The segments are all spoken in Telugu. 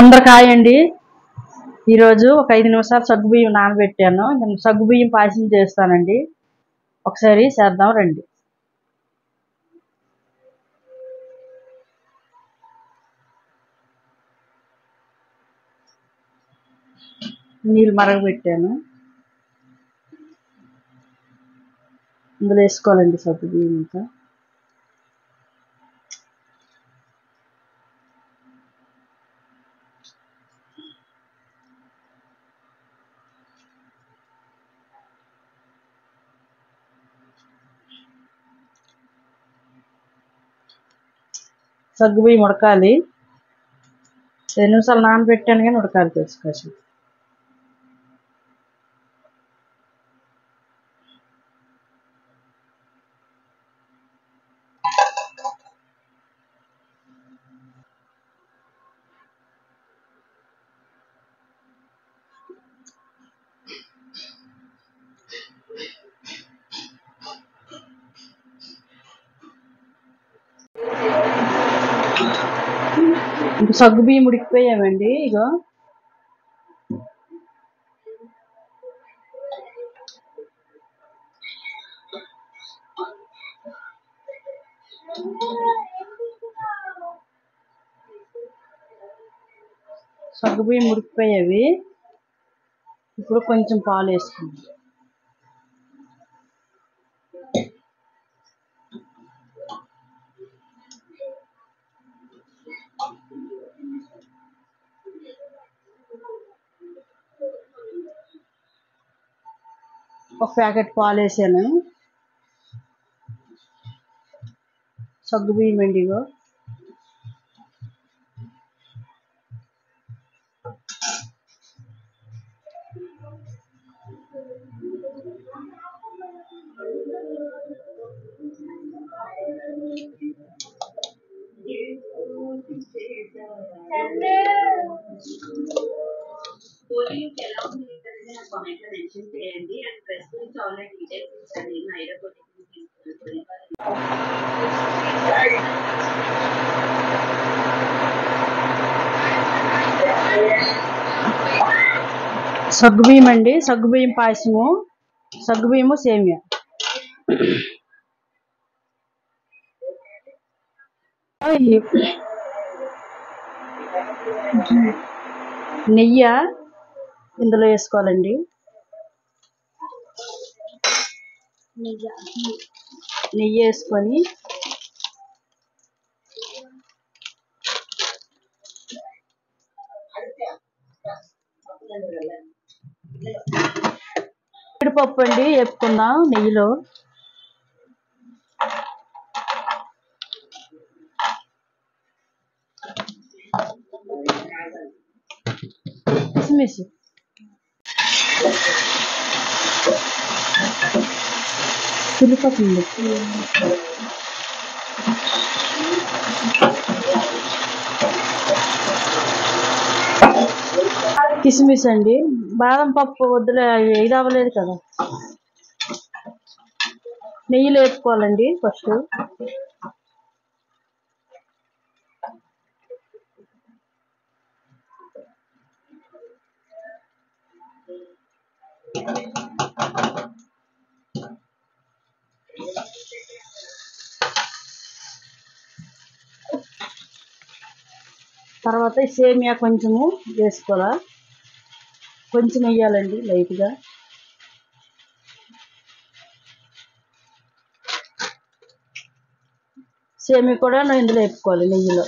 అందరికి హాయ్ అండి ఈరోజు ఒక ఐదు నిమిషాలు సగ్గుబియ్యం నానబెట్టాను నేను సగ్గుబియ్యం పాయసం చేస్తానండి ఒకసారి చేద్దాం రండి నీళ్ళు మరగబెట్టాను ఇందులో వేసుకోవాలండి సగ్గుబియ్యం ఇంకా సగ్గుబియ్యం ఉడకాలి రెండు నిమిషాలు నానబెట్టాను కానీ ఉడకాలి తెలుసుకోవచ్చు ఇంకా సగ్గు బియ్యం ఉడికిపోయామండి ఇగో సగ్గు బియ్యం ఉడికిపోయేవి ఇప్పుడు కొంచెం పాలు వేసుకుందాం ఒక ప్యాకెట్ పాలు వేసాను సగ్గు బియ్యం అండి ఇగో పోలింగ్ ఎలా ఉంది ఏంటనేది నాకు కామెంట్ లో మెన్షన్ చేయండి అండ్ ప్రెస్ గురించి ఆల్రెడీ డీటెయిల్స్ ఇచ్చాను నేను ఐడియా కొట్టి తీసుకున్నాను సగ్గుబియ్యం అండి సగ్గుబియ్యం పాయసము సగ్గుబియ్యము సేమియా అయ్యి. నెయ్యి ఇందులో వేసుకోవాలండి నెయ్యి వేసుకొని జీడిపప్పు అండి వేపుకుందాం నెయ్యిలో కిస్మిస్ చిల్లిపోతుంది కిస్మిస్ అండి బాదం పప్పు వద్దులే ఇది అవ్వలేదు కదా నెయ్యిలో వేసుకోవాలండి ఫస్ట్ తర్వాత ఈ సేమియా కొంచెము వేసుకోవాలా కొంచెం వేయాలండి లైట్గా సేమియా కూడా నేను ఇందులో వేపుకోవాలి నెయ్యిలో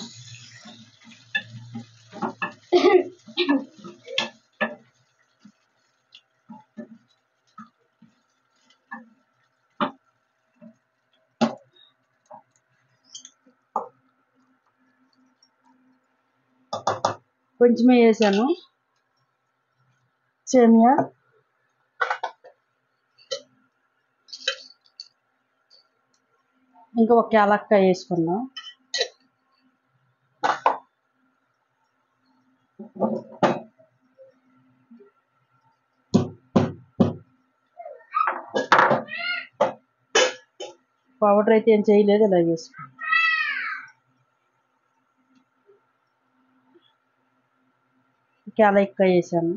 కొంచెమే వేసాను సేమియా ఇంకా ఒక యాలక్కాయ వేసుకుందాం పౌడర్ అయితే ఏం చేయలేదు ఇలా వేసుకున్నాం చాలా ఎక్కువ వేసాను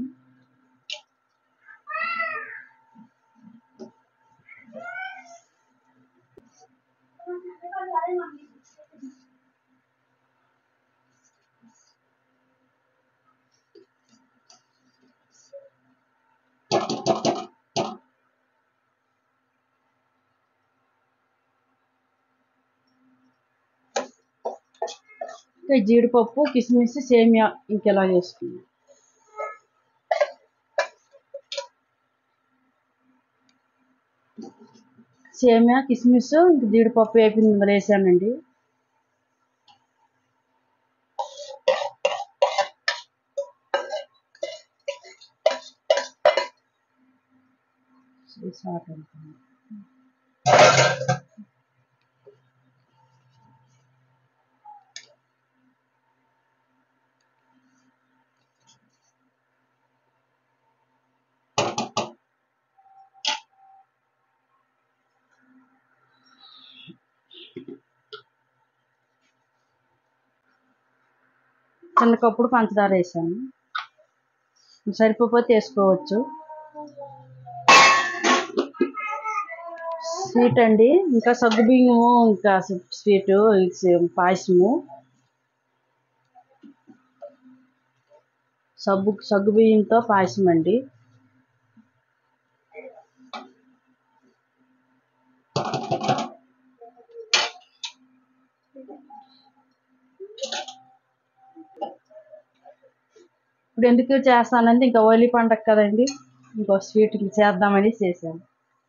ఇంకా జీడిపప్పు కిస్మిస్ సేమియా ఇంకెలా చేసుకున్నాం సేమియా కిస్మిస్ ఇంక జీడిపప్పు వేపింది ఇందులో వేసానండి సాట్ అనుకోండి. చిన్న కప్పుడు పంచదార వేసాను సరిపోతే వేసుకోవచ్చు స్వీట్ అండి ఇంకా సగ్గుబియ్యము ఇంకా స్వీట్ పాయసము సగ్గు సగ్గుబియ్యంతో పాయసం అండి ఇప్పుడు ఎందుకు చేస్తానంటే ఇంకా హోలీ పండగ కదండి ఇంకో స్వీట్ ఇంక చేద్దామని చేశాను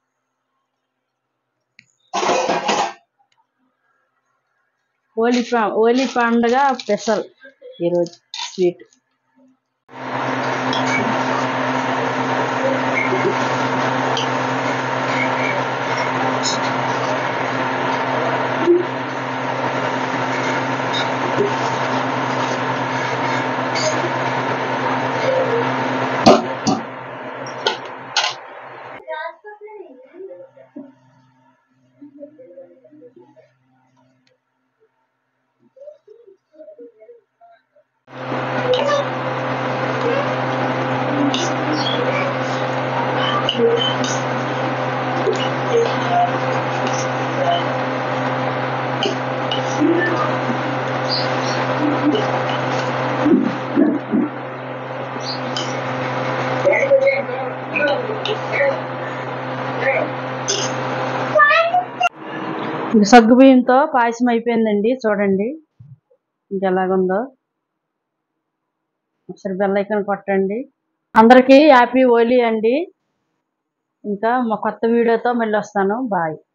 హోలీ ప- హోలీ పండగ స్పెషల్ ఈరోజు స్వీట్ ఇంక సగ్గుబియ్యంతో పాయసం అయిపోయిందండి చూడండి ఇంకెలాగుందో ఒకసారి బెల్ ఐకాన్ కొట్టండి అందరికీ హ్యాపీ హోలీ అండి ఇంకా మా కొత్త వీడియోతో మళ్ళీ వస్తాను బాయ్